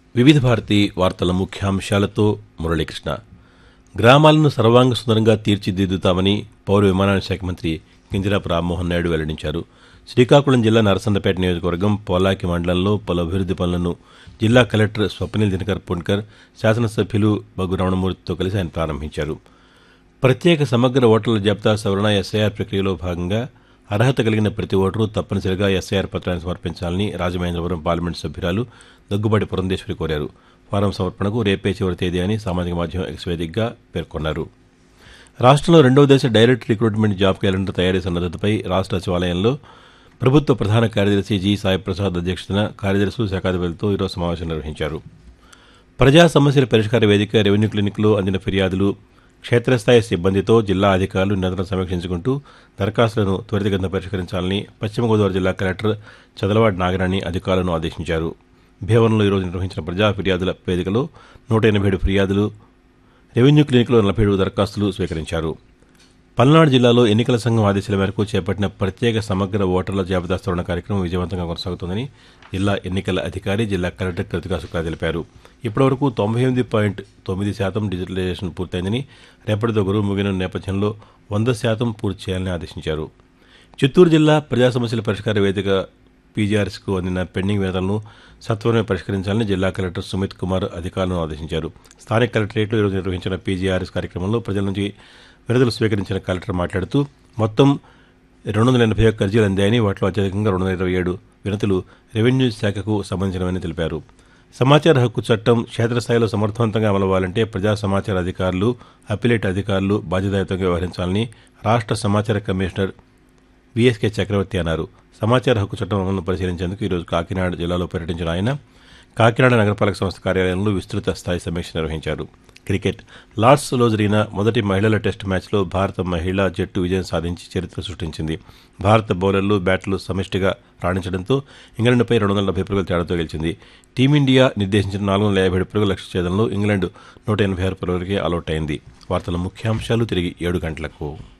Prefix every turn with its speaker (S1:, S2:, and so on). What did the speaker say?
S1: వివిధ భారతి వార్తల ముఖ్యాంశాలతో మురళీకృష్ణ గ్రామాలను సర్వాంగ సుందరంగా తీర్చిదిద్దుతామని పౌర విమానయాన శాఖ మంత్రి కింజరాపు రామ్మోహన్ నాయుడు వెల్లడించారు శ్రీకాకుళం జిల్లా నరసన్నపేట నియోజకవర్గం పోలాకి మండలంలో పలు అభివృద్ది పనులను జిల్లా కలెక్టర్ స్వప్నిల్ దినకర్ పుణ్కర్ శాసనసభ్యులు బగ్గు రమణమూర్తితో కలిసి ఆయన ప్రారంభించారు ప్రత్యేక సమగ్ర ఓటర్ల జాబితా సవరణ ఎస్ఐఆర్ ప్రక్రియలో భాగంగా అర్హత కలిగిన ప్రతి ఓటరు తప్పనిసరిగా ఎస్ఐఆర్ పత్రాన్ని సమర్పించాలని రాజమహేంద్రవరం పార్లమెంటు సభ్యురాలు దగ్గుబాటి పురంధేశ్వరి కోరారు ఫారం సమర్పణకు రేపే చివరి తేదీ అని సామాజిక మాధ్యమం ఎక్స్ వేదికగా పేర్కొన్నారు రాష్ట్రంలో రెండవ దశ డైరెక్ట్ రిక్రూట్మెంట్ జాబ్ క్యాలెండర్ తయారీ సన్నద్దతపై రాష్ట్ర సచివాలయంలో ప్రభుత్వ ప్రధాన కార్యదర్శి జి సాయిప్రసాద్ అధ్యక్షతన కార్యదర్శులు శాఖాధిపతులతో ఈరోజు సమావేశం నిర్వహించారు ప్రజా సమస్యల పరిష్కార వేదిక రెవెన్యూ క్లినిక్లో అందిన ఫిర్యాదులు క్షేత్రస్థాయి సిబ్బందితో జిల్లా అధికారులు నిరంతరం సమీక్షించుకుంటూ దరఖాస్తులను త్వరితగతిన పరిష్కరించాలని పశ్చిమ గోదావరి జిల్లా కలెక్టర్ చదలవాడి నాగరాణి అధికారులను ఆదేశించారు భీవరంలో ఈరోజు నిర్వహించిన ప్రజా ఫిర్యాదుల వేదికలో నూట ఎనభై ఏడు ఫిర్యాదులు రెవెన్యూ క్లినిక్లో నలభై ఏడు దరఖాస్తులు స్వీకరించారు పల్నాడు జిల్లాలో ఎన్నికల సంఘం ఆదేశాల మేరకు చేపట్టిన ప్రత్యేక సమగ్ర ఓటర్ల జాబితా సవరణ కార్యక్రమం విజయవంతంగా కొనసాగుతోందని జిల్లా ఎన్నికల అధికారి జిల్లా కలెక్టర్ కృతికా శుక్లా తెలిపారు ఇప్పటివరకు తొంభై ఎనిమిది పాయింట్ తొమ్మిది శాతం డిజిటలైజేషన్ పూర్తయిందని రేపటితో గురువు ముగిన నేపథ్యంలో వంద శాతం పూర్తి చేయాలని ఆదేశించారు చిత్తూరు జిల్లా ప్రజా సమస్యల పరిష్కార వేదిక పీజీఆర్ఎస్కు అందిన పెండింగ్ వేతలను సత్వరమే పరిష్కరించాలని జిల్లా కలెక్టర్ సుమిత్ కుమార్ అధికారులను ఆదేశించారు స్థానిక కలెక్టరేట్లో ఈరోజు నిర్వహించిన పీజీఆర్ఎస్ కార్యక్రమంలో ప్రజల నుంచి విడుదల స్వీకరించిన కలెక్టర్ మాట్లాడుతూ మొత్తం రెండు వందల ఎనభై ఒక్క అర్జీలు అందాయని వాటిలో అత్యధికంగా రెండు వందల ఇరవై ఏడు వినతులు రెవెన్యూ శాఖకు సంబంధించినవని తెలిపారు సమాచార హక్కు చట్టం క్షేత్రస్థాయిలో సమర్థవంతంగా అమలవ్వాలంటే ప్రజా సమాచార అధికారులు అపిలేట్ అధికారులు బాధ్యతాయుతంగా వ్యవహరించాలని రాష్ట్ర సమాచార కమిషనర్ విఎస్కే చక్రవర్తి అన్నారు సమాచార హక్కు చట్టం అమలును పరిశీలించేందుకు ఈరోజు కాకినాడ జిల్లాలో పర్యటించిన ఆయన కాకినాడ నగరపాలక సంస్థ కార్యాలయంలో విస్తృత స్థాయి సమీక్ష నిర్వహించారు క్రికెట్ లార్డ్స్లో జరిగిన మొదటి మహిళల టెస్ట్ మ్యాచ్లో భారత మహిళా జట్టు విజయం సాధించి చరిత్ర సృష్టించింది భారత బౌలర్లు బ్యాట్లు సమిష్టిగా రాణించడంతో ఇంగ్లాండ్పై రెండు వందల డెబ్బై పరుగుల తేడాతో గెలిచింది టీమిండియా నిర్దేశించిన నాలుగు వందల యాభై ఏడు పరుగుల లక్ష్య ఛేదంలో ఇంగ్లాండ్ నూట ఎనభై ఆరు పరుగులకే ఆలౌట్ అయింది వార్తల ముఖ్యాంశాలు తిరిగి ఏడు గంటలకు